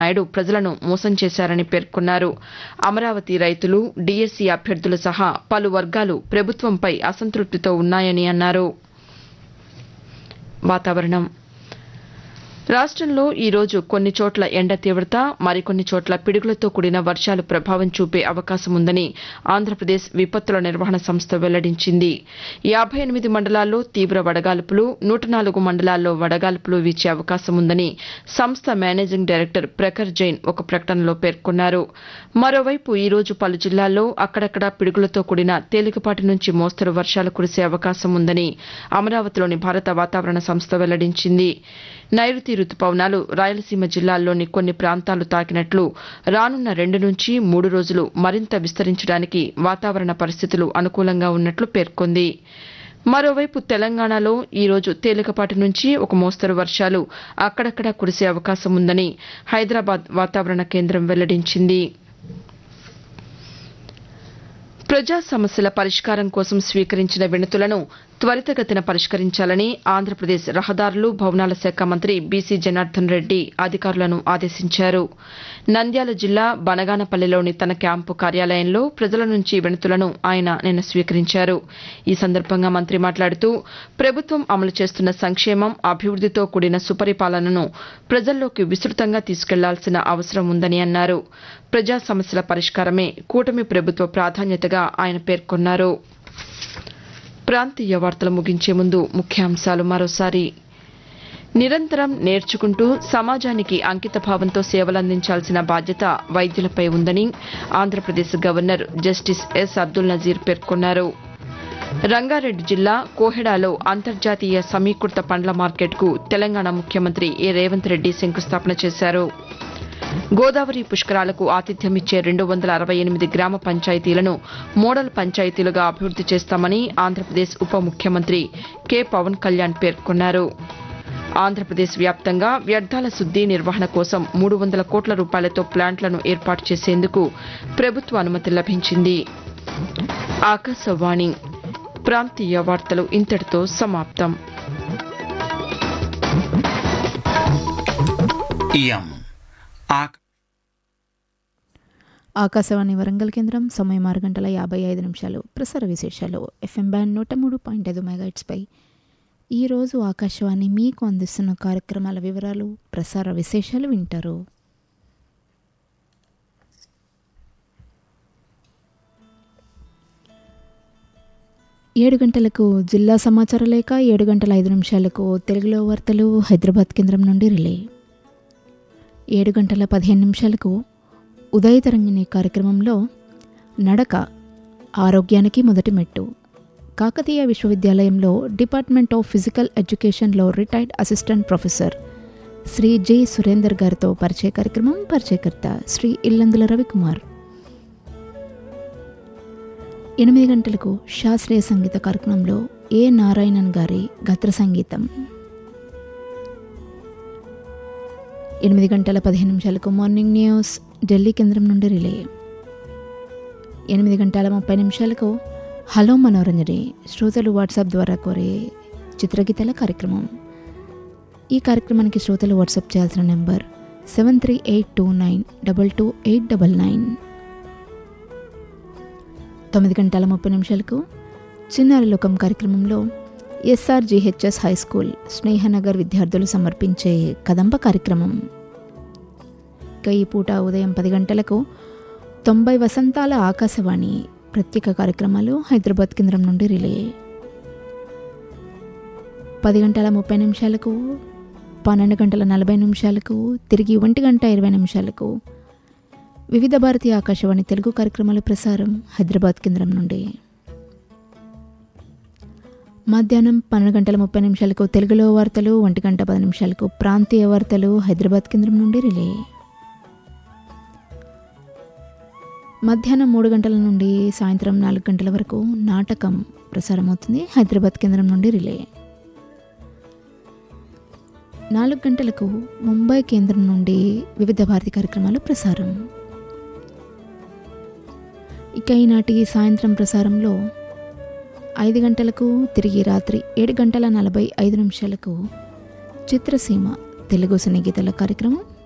నాయుడు ప్రజలను మోసం చేశారని పేర్కొన్నారు అమరావతి రైతులు డీఎస్సీ అభ్యర్థులు సహా పలు వర్గాలు ప్రభుత్వంపై అసంతృప్తితో ఉన్నాయని అన్నారు వాతావరణం రాష్టంలో ఈ రోజు కొన్ని చోట్ల ఎండ తీవ్రత మరికొన్ని చోట్ల పిడుగులతో కూడిన వర్షాలు ప్రభావం చూపే అవకాశం ఉందని ఆంధ్రప్రదేశ్ విపత్తుల నిర్వహణ సంస్థ వెల్లడించింది యాబై ఎనిమిది మండలాల్లో తీవ్ర వడగాల్పులు నూట నాలుగు మండలాల్లో వడగాల్పులు వీచే అవకాశం ఉందని సంస్థ మేనేజింగ్ డైరెక్టర్ ప్రఖర్ జైన్ ఒక ప్రకటనలో పేర్కొన్నారు మరోవైపు ఈ రోజు పలు జిల్లాల్లో అక్కడక్కడా పిడుగులతో కూడిన తేలికపాటి నుంచి మోస్తరు వర్షాలు కురిసే అవకాశం ఉందని అమరావతిలోని భారత వాతావరణ సంస్థ వెల్లడించింది నైరుతి రుతుపవనాలు రాయలసీమ జిల్లాల్లోని కొన్ని ప్రాంతాలు తాకినట్లు రానున్న రెండు నుంచి మూడు రోజులు మరింత విస్తరించడానికి వాతావరణ పరిస్థితులు అనుకూలంగా ఉన్నట్లు పేర్కొంది మరోవైపు తెలంగాణలో ఈ రోజు తేలికపాటి నుంచి ఒక మోస్తరు వర్షాలు అక్కడక్కడా కురిసే అవకాశం ఉందని హైదరాబాద్ వాతావరణ కేంద్రం వెల్లడించింది ప్రజా సమస్యల పరిష్కారం కోసం స్వీకరించిన వినతులను త్వరితగతిన పరిష్కరించాలని ఆంధ్రప్రదేశ్ రహదారులు భవనాల శాఖ మంత్రి బీసీ జనార్దన్ రెడ్డి అధికారులను ఆదేశించారు నంద్యాల జిల్లా బనగానపల్లిలోని తన క్యాంపు కార్యాలయంలో ప్రజల నుంచి వినతులను ఆయన నిన్న స్వీకరించారు ఈ సందర్భంగా మంత్రి మాట్లాడుతూ ప్రభుత్వం అమలు చేస్తున్న సంక్షేమం అభివృద్దితో కూడిన సుపరిపాలనను ప్రజల్లోకి విస్తృతంగా తీసుకెళ్లాల్సిన అవసరం ఉందని అన్నారు ప్రజా సమస్యల పరిష్కారమే కూటమి ప్రభుత్వ ప్రాధాన్యతగా ఆయన పేర్కొన్నారు ప్రాంతీయ వార్తలు ముగించే ముందు ముఖ్యాంశాలు మరోసారి నిరంతరం నేర్చుకుంటూ సమాజానికి అంకితభావంతో సేవలందించాల్సిన బాధ్యత వైద్యులపై ఉందని Andhra Pradesh governor justice S Abdul Nazeer పేర్కొన్నారు రంగారెడ్డి జిల్లా కోహెడాలో అంతర్జాతీయ సమీకృత పండ్ల మార్కెట్కు తెలంగాణ ముఖ్యమంత్రి ఏ రేవంత్ రెడ్డి శంకుస్థాపన చేశారు గోదావరి పుష్కరాలకు ఆతిథ్యమిచ్చే రెండు వందల అరవై ఎనిమిది గ్రామ పంచాయతీలను మోడల్ పంచాయతీలుగా అభివృద్ది చేస్తామని ఆంధ్రప్రదేశ్ ఉప ముఖ్యమంత్రి కె పవన్ కళ్యాణ్ పేర్కొన్నారు ఆంధ్రప్రదేశ్ వ్యాప్తంగా వ్యర్థాల శుద్ది నిర్వహణ కోసం మూడు వందల కోట్ల రూపాయలతో ప్లాంట్లను ఏర్పాటు చేసేందుకు ప్రభుత్వ అనుమతి లభించింది ఆకాశవాణి ప్రాంతీయ వార్తలు ఇంతటితో సమాప్తం ఇయం ఆక్ ఆకాశవాణి వరంగల్ కేంద్రం సమయం ఆరు గంటల యాభై ఐదు నిమిషాలు ప్రసార విశేషాలు ఎఫ్ఎం బ్యాండ్ నూట మూడు పాయింట్ ఐదు మెగాట్స్పై ఈరోజు ఆకాశవాణి మీకు అందిస్తున్న కార్యక్రమాల వివరాలు ప్రసార విశేషాలు వింటారు ఏడు గంటలకు జిల్లా సమాచార లేఖ ఏడు గంటల ఐదు నిమిషాలకు తెలుగులో వార్తలు హైదరాబాద్ కేంద్రం నుండి రిలే ఏడు గంటల పదిహేను నిమిషాలకు ఉదయ తరంగిణి కార్యక్రమంలో నడక ఆరోగ్యానికి మొదటి మెట్టు కాకతీయ విశ్వవిద్యాలయంలో డిపార్ట్మెంట్ ఆఫ్ ఫిజికల్ ఎడ్యుకేషన్లో retired assistant professor Shri J Surender గారితో పరిచయ కార్యక్రమం పరిచయకర్త శ్రీ ఇల్లందుల రవికుమార్ ఎనిమిది గంటలకు శాస్త్రీయ సంగీత కార్యక్రమంలో ఏ నారాయణన్ గారి గత్ర సంగీతం ఎనిమిది గంటల పదిహేను నిమిషాలకు మార్నింగ్ న్యూస్ ఢిల్లీ కేంద్రం నుండి రిలే ఎనిమిది గంటల ముప్పై నిమిషాలకు హలో మనోరంజని శ్రోతలు వాట్సాప్ ద్వారా కోరే చిత్రగీతాల కార్యక్రమం ఈ కార్యక్రమానికి శ్రోతలు వాట్సాప్ చేయాల్సిన number seven three eight two nine double two eight double nine తొమ్మిది గంటల ముప్పై నిమిషాలకు చిన్నారి లోకం కార్యక్రమంలో ఎస్ఆర్జిహెచ్ఎస్ హై స్కూల్ స్నేహనగర్ విద్యార్థులు సమర్పించే కదంబ కార్యక్రమం ఇక ఈ పూట ఉదయం పది గంటలకు తొంభై వసంతాల ఆకాశవాణి ప్రత్యేక కార్యక్రమాలు హైదరాబాద్ కేంద్రం నుండి రిలే పది గంటల ముప్పై నిమిషాలకు పన్నెండు గంటల నలభై నిమిషాలకు తిరిగి ఒంటి గంట ఇరవై నిమిషాలకు వివిధ భారతీయ ఆకాశవాణి తెలుగు కార్యక్రమాల ప్రసారం హైదరాబాద్ కేంద్రం నుండి మధ్యాహ్నం పన్నెండు గంటల ముప్పై నిమిషాలకు తెలుగులో వార్తలు ఒంటి గంట పది నిమిషాలకు ప్రాంతీయ వార్తలు హైదరాబాద్ కేంద్రం నుండి రిలే మధ్యాహ్నం మూడు గంటల నుండి సాయంత్రం నాలుగు గంటల వరకు నాటకం ప్రసారం అవుతుంది హైదరాబాద్ కేంద్రం నుండి రిలే నాలుగు గంటలకు ముంబై కేంద్రం నుండి వివిధ భారతి కార్యక్రమాలు ప్రసారం ఇక ఈనాటి సాయంత్రం ప్రసారంలో ఐదు గంటలకు తిరిగి రాత్రి ఏడు గంటల నలభై ఐదు నిమిషాలకు చిత్రసీమ తెలుగు సినీ గీతాల కార్యక్రమం